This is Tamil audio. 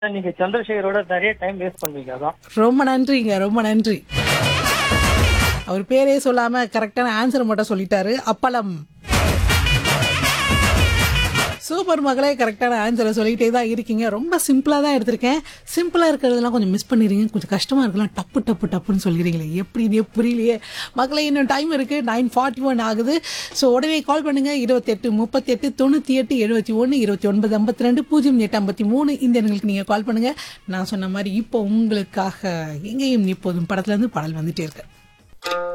நீங்க சந்திரசேகரோட நிறைய டைம் வேஸ்ட் பண்ணுவீங்க அதான் ரொம்ப நன்றிங்க ரொம்ப நன்றி அவர் பேரே சொல்லாம கரெக்டான ஆன்சர் மட்டும் சொல்லிட்டாரு அப்பளம் சூப்பர் மகளே கரெக்டான ஆன்சரை சொல்லிட்டே தான் இருக்கீங்க ரொம்ப சிம்பிளாக தான் எடுத்திருக்கேன் சிம்பிளாக இருக்கிறதெல்லாம் கொஞ்சம் மிஸ் பண்ணிடுறீங்க கொஞ்சம் கஷ்டமாக இருக்கலாம் டப்பு டப்பு டப்புன்னு சொல்லிடுறீங்களே எப்படி இதே புரியலையே மகளே இன்னும் டைம் இருக்குது நைன் ஃபார்ட்டி ஒன் ஆகுது ஸோ உடனே கால் பண்ணுங்கள் இருபத்தெட்டு முப்பத்தெட்டு தொண்ணூற்றி எட்டு எழுபத்தி ஒன்று இருபத்தி ஒன்பது ஐம்பத்தி ரெண்டு பூஜ்ஜியம் எட்டு ஐம்பத்தி மூணு இந்த எண்களுக்கு நீங்கள் கால் பண்ணுங்கள் நான் சொன்ன மாதிரி இப்போ உங்களுக்காக எங்கேயும் இப்போதும் படத்துலேருந்து பாடல் வந்துட்டே இருக்கு